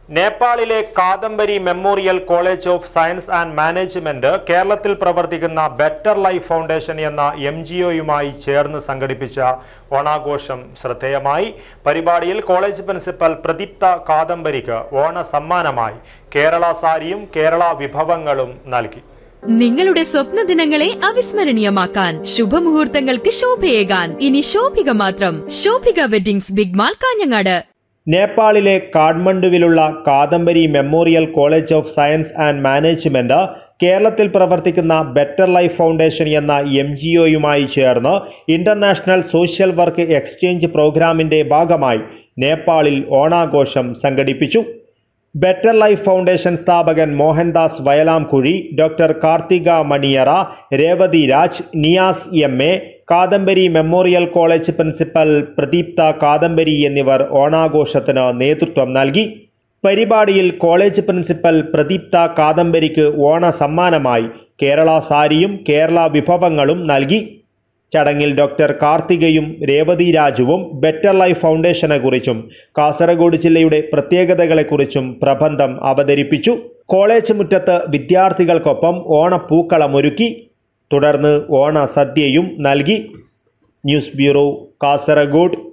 നേപ്പാളിലെ Kadambari Memorial College of Science and Management കേരളത്തിൽ പ്രവർത്തിക്കുന്ന ബെറ്റർ ലൈഫ് ഫൗണ്ടേഷൻ എന്ന എം ജി ഒയുമായി ചേർന്ന് സംഘടിപ്പിച്ച ഓണാഘോഷം ശ്രദ്ധേയമായി പരിപാടിയിൽ കോളേജ് പ്രിൻസിപ്പൽ പ്രദീപ്ത കാദംബരിക്ക് ഓണ സമ്മാനമായി കേരള സാരിയും കേരള വിഭവങ്ങളും നൽകി നിങ്ങളുടെ സ്വപ്ന ദിനങ്ങളെ അവിസ്മരണീയമാക്കാൻ ശുഭമുഹൂർത്തങ്ങൾക്ക് ശോഭയേകാൻ ഇനി ശോഭിക മാത്രം Shobhika Weddings Big Mall Kanhangad നേപ്പാളിലെ കാഠ്മണ്ഡുവിലുള്ള Kadambari Memorial College of Science and Management കേരളത്തിൽ പ്രവർത്തിക്കുന്ന ബെറ്റർ ലൈഫ് ഫൗണ്ടേഷൻ എന്ന എം ജി ഒയുമായി ചേർന്ന് ഇന്റർനാഷണൽ സോഷ്യൽ വർക്ക് എക്സ്ചേഞ്ച് പ്രോഗ്രാമിന്റെ ഭാഗമായി നേപ്പാളിൽ ഓണാഘോഷം സംഘടിപ്പിച്ചു ബെറ്റർ ലൈഫ് ഫൗണ്ടേഷൻ സ്ഥാപകൻ Mohandas വയലാംകുഴി doctor Karthika Maniyara Revathi Raj Niyas M A Kadambari Memorial College principal Pradeepta Kadambari എന്നിവർ ഓണാഘോഷത്തിന് നേതൃത്വം നൽകി പരിപാടിയിൽ കോളേജ് പ്രിൻസിപ്പൽ പ്രദീപ്ത കാദംബരിക്ക് ഓണ സമ്മാനമായി കേരള സാരിയും കേരള വിഭവങ്ങളും നൽകി ചടങ്ങിൽ ഡോക്ടർ കാർത്തികയും രേവതി രാജുവും ബെറ്റർ ലൈഫ് ഫൗണ്ടേഷനെ കുറിച്ചും കാസർഗോഡ് ജില്ലയുടെ പ്രത്യേകതകളെക്കുറിച്ചും പ്രബന്ധം അവതരിപ്പിച്ചു കോളേജ് മുറ്റത്ത് വിദ്യാർത്ഥികൾക്കൊപ്പം ഓണപ്പൂക്കളമൊരുക്കി തുടർന്ന് ഓണ സദ്യയും നൽകി ന്യൂസ് ബ്യൂറോ കാസർഗോഡ്